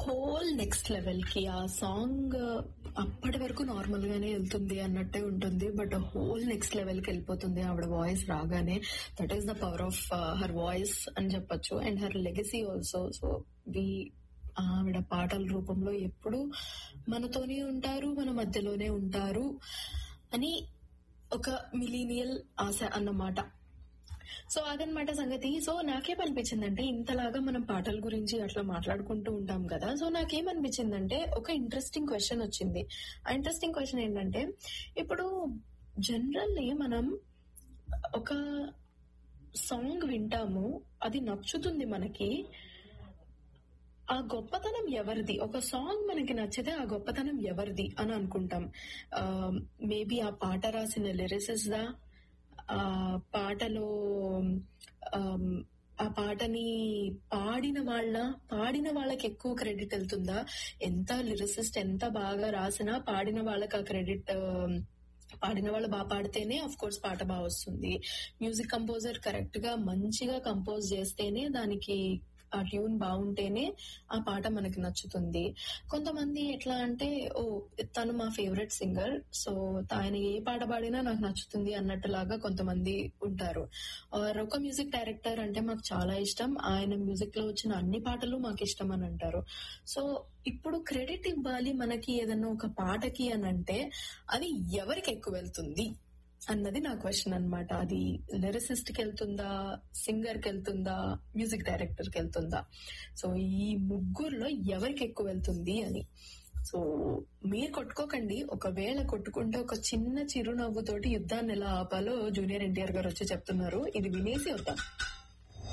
whole next level కి ఆ song అప్పటి వరకు నార్మల్ గానే వెళ్తుంది అన్నట్టే ఉంటుంది బట్ హోల్ నెక్స్ట్ లెవెల్ కి వెళ్ళిపోతుంది ఆవిడ వాయిస్ రాగానే that is the power of her voice అని చెప్పొచ్చు and her legacy also so we ఆవిడ పాటల రూపంలో ఎప్పుడు మనతోనే ఉంటారు మన మధ్యలోనే ఉంటారు అని ఒక మిలీనియల్ ఆశ అన్నమాట సో అదనమాట సంగతి సో నాకేమనిపించిందంటే ఇంతలాగా మనం పాటల గురించి అట్లా మాట్లాడుకుంటూ ఉంటాం కదా సో నాకేమనిపించిందంటే ఒక ఇంట్రెస్టింగ్ క్వశ్చన్ వచ్చింది ఆ ఇంట్రెస్టింగ్ క్వశ్చన్ ఏంటంటే ఇప్పుడు జనరల్లీ మనం ఒక సాంగ్ వింటాము అది నచ్చుతుంది మనకి ఆ గొప్పతనం ఎవరిది ఒక సాంగ్ మనకి నచ్చితే ఆ గొప్పతనం ఎవరిది అని అనుకుంటాం మేబీ ఆ పాట రాసిన లిరిసిస్ దా ఆ పాటలో ఆమ్, ఆ పాటని పాడిన వాళ్ళ పాడిన వాళ్ళకి ఎక్కువ క్రెడిట్ వెళ్తుందా ఎంత లిరిసిస్ట్ ఎంత బాగా రాసినా పాడిన వాళ్ళకి ఆ క్రెడిట్ పాడిన వాళ్ళు బాగా పాడితేనే అఫ్ కోర్స్ పాట బాగా వస్తుంది మ్యూజిక్ కంపోజర్ కరెక్ట్ గా మంచిగా కంపోజ్ చేస్తేనే దానికి ఆ ట్యూన్ బాగుంటేనే ఆ పాట మనకి నచ్చుతుంది కొంతమంది ఎట్లా అంటే ఓ తను మా ఫేవరెట్ సింగర్ సో ఆయన ఏ పాట పాడినా నాకు నచ్చుతుంది అన్నట్టులాగా కొంతమంది ఉంటారు ఆర్ ఒక మ్యూజిక్ డైరెక్టర్ అంటే మాకు చాలా ఇష్టం ఆయన మ్యూజిక్ లో వచ్చిన అన్ని పాటలు మాకు ఇష్టం అని అంటారు సో ఇప్పుడు క్రెడిట్ ఇవ్వాలి మనకి ఏదన్నా ఒక పాటకి అని అంటే అది ఎవరికి ఎక్కువ వెళ్తుంది అన్నది నా క్వశ్చన్ అన్నమాట అది లిరిసిస్ట్ కి వెళ్తుందా సింగర్ కి వెళ్తుందా మ్యూజిక్ డైరెక్టర్ కి వెళ్తుందా సో ఈ ముగ్గురులో ఎవరికి ఎక్కువ వెళ్తుంది అని సో మీరు కొట్టుకోకండి ఒకవేళ కొట్టుకుంటే ఒక చిన్న చిరునవ్వుతోటి యుద్ధాన్ని ఎలా ఆపాలో జూనియర్ ఎన్టీఆర్ గారు వచ్చి చెప్తున్నారు ఇది వినేసి వద్దాం